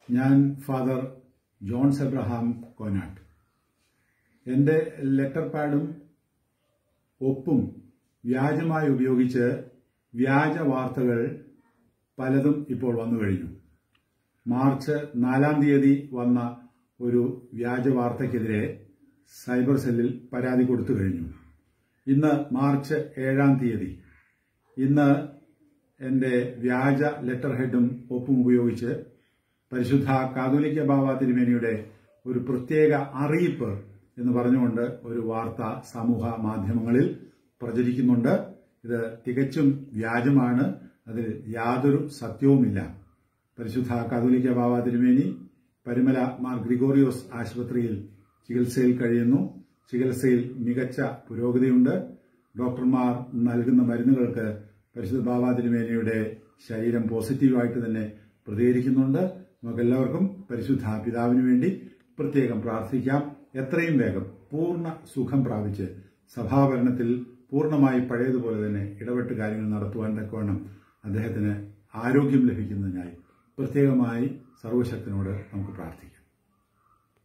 ഞാൻ father John's Abraham Konatt എൻ്റെ letter പാഡും ഒപ്പും വ്യാജമായി ഉപയോഗിച്ച് വ്യാജ വാർത്തകൾ പലതും ഇപ്പോൾ വന്നു കഴിഞ്ഞു മാർച്ച് നാലാം തീയതി വന്ന ഒരു വ്യാജ വാർത്തയ്ക്കെതിരെ സൈബർ സെല്ലിൽ പരാതി കൊടുത്തു കഴിഞ്ഞു ഇന്ന് മാർച്ച് ഏഴാം തീയതി ഇന്ന് എൻ്റെ വ്യാജ ലെറ്റർ ഹെഡും ഒപ്പും ഉപയോഗിച്ച് പരിശുദ്ധ കാതോലിക്ക ബാബ തിരുമേനിയുടെ ഒരു പ്രത്യേക അറിയിപ്പ് എന്ന് പറഞ്ഞുകൊണ്ട് ഒരു വാർത്ത സമൂഹ മാധ്യമങ്ങളിൽ പ്രചരിക്കുന്നുണ്ട് ഇത് തികച്ചും വ്യാജമാണ് അതിൽ യാതൊരു സത്യവുമില്ല പരിശുദ്ധ കാതോലിക്ക ബാബ തിരുമേനി പരിമല മാർ ഗ്രിഗോറിയോസ് ആശുപത്രിയിൽ ചികിത്സയിൽ കഴിയുന്നു ചികിത്സയിൽ മികച്ച പുരോഗതിയുണ്ട് ഡോക്ടർമാർ നൽകുന്ന മരുന്നുകൾക്ക് പരിശുദ്ധ ബാബ തിരുമേനിയുടെ ശരീരം പോസിറ്റീവായിട്ട് തന്നെ പ്രതികരിക്കുന്നുണ്ട് നമുക്കെല്ലാവർക്കും പരിശുദ്ധ പിതാവിന് വേണ്ടി പ്രത്യേകം പ്രാർത്ഥിക്കാം എത്രയും വേഗം പൂർണ്ണ സുഖം പ്രാപിച്ച് സഭാഭരണത്തിൽ പൂർണ്ണമായി പഴയതുപോലെ തന്നെ ഇടപെട്ട് കാര്യങ്ങൾ നടത്തുവാൻ തക്കവണ്ണം അദ്ദേഹത്തിന് ആരോഗ്യം ലഭിക്കുന്നതിനായി പ്രത്യേകമായി സർവശക്തനോട് നമുക്ക് പ്രാർത്ഥിക്കാം